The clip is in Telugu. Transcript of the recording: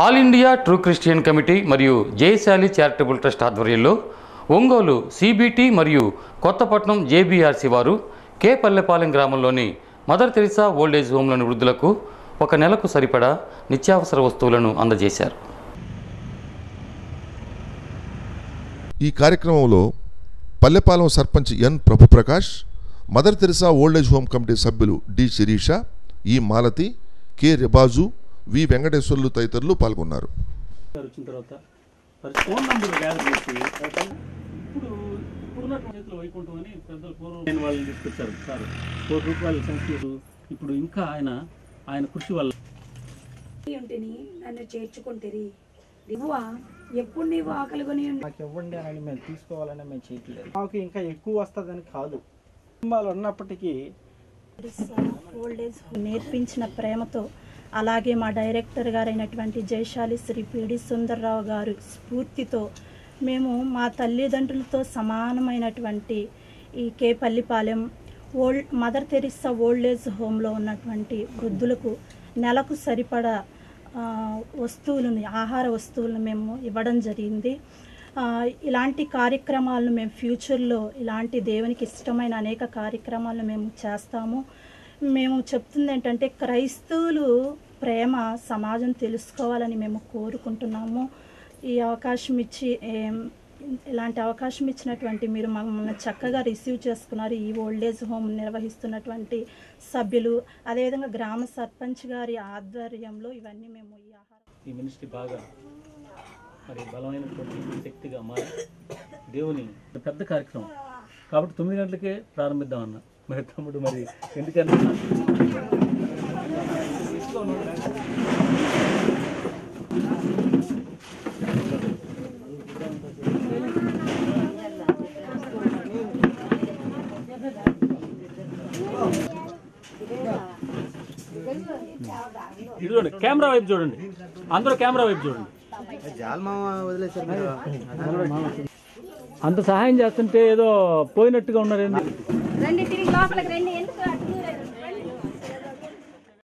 all India true Christian committee మరియు జయశాలి చారిటబుల్ ట్రస్ట్ ఆధ్వర్యంలో ఒంగోలు సిబిటి మరియు కొత్తపట్నం జేబీఆర్సి వారు కే పల్లెపాలెం గ్రామంలోని మదర్ తెరిసా ఓల్డేజ్ హోమ్లోని వృద్ధులకు ఒక నెలకు సరిపడా నిత్యావసర వస్తువులను అందజేశారు ఈ కార్యక్రమంలో Pallepalem sarpanch N Prabhuprakash Mother Teresa old age home committee సభ్యులు D Sirisha E Malathi K Ribaju V Venkateswarlu తదితరులు పాల్గొన్నారు గారు వచ్చిన తర్వాత మరి ఫోన్ నంబర్ గ్యాదర్ చేసి ఇప్పుడు ఇప్పుడున్నటువంటి చేతిలో వైకుంఠం అని పెద్దలు పూర్వం నేను వాళ్ళని తీసుకొచ్చారు సార్ కోటి రూపాయల సంస్థలు ఇప్పుడు ఇంకా ఆయన ఆయన కృషి వల్ల ఉంటిని నన్ను చేర్చుకుంటుంది దిగువ ఎప్పుడు నీవు ఆకలి కొని మాకు ఇవ్వండి అని మేము తీసుకోవాలని మేము చేయట్లేదు మాకు ఇంకా ఎక్కువ వస్తుందని కాదు కుటుంబాలు ఉన్నప్పటికీ ఓల్డేజ్ నేర్పించిన ప్రేమతో అలాగే మా డైరెక్టర్ గారైనటువంటి జయశాలి శ్రీ పిడి సుందర్రావు గారు స్ఫూర్తితో మేము మా తల్లిదండ్రులతో సమానమైనటువంటి ఈ Kepallipalem old Mother Teresa old age హోమ్లో ఉన్నటువంటి వృద్ధులకు నెలకు సరిపడా ఆ, వస్తువులను ఆహార వస్తువులను మేము ఇవ్వడం జరిగింది ఆ, ఇలాంటి కార్యక్రమాలను మేము ఫ్యూచర్లో ఇలాంటి దేవునికి ఇష్టమైన అనేక కార్యక్రమాలను మేము చేస్తాము మేము చెప్తుంది ఏంటంటే క్రైస్తవులు ప్రేమ సమాజం తెలుసుకోవాలని మేము కోరుకుంటున్నాము ఈ అవకాశం ఇచ్చి ఏం, ఇలాంటి అవకాశం ఇచ్చినటువంటి మీరు మమ్మల్ని చక్కగా రిసీవ్ చేసుకున్నారు ఈ ఓల్డేజ్ హోమ్ నిర్వహిస్తున్నటువంటి సభ్యులు అదేవిధంగా గ్రామ సర్పంచ్ గారి ఆధ్వర్యంలో ఇవన్నీ మేము ఈ ఆహారం ఈ మినిస్ట్రీ బాగా మరి బలమైనటువంటి శక్తిగా మారి దేవుని పెద్ద కార్యక్రమం కాబట్టి తొమ్మిది గంటలకే ప్రారంభిద్దామన్న మరి తమ్ముడు మరి ఎందుకంటే ఇటు చూడండి కెమెరా వైపు చూడండి అందరూ కెమెరా వైపు చూడండి అంత సహాయం చేస్తుంటే ఏదో పోయినట్టుగా ఉన్నారేంది రండి తిరిగి లోపలికి రండి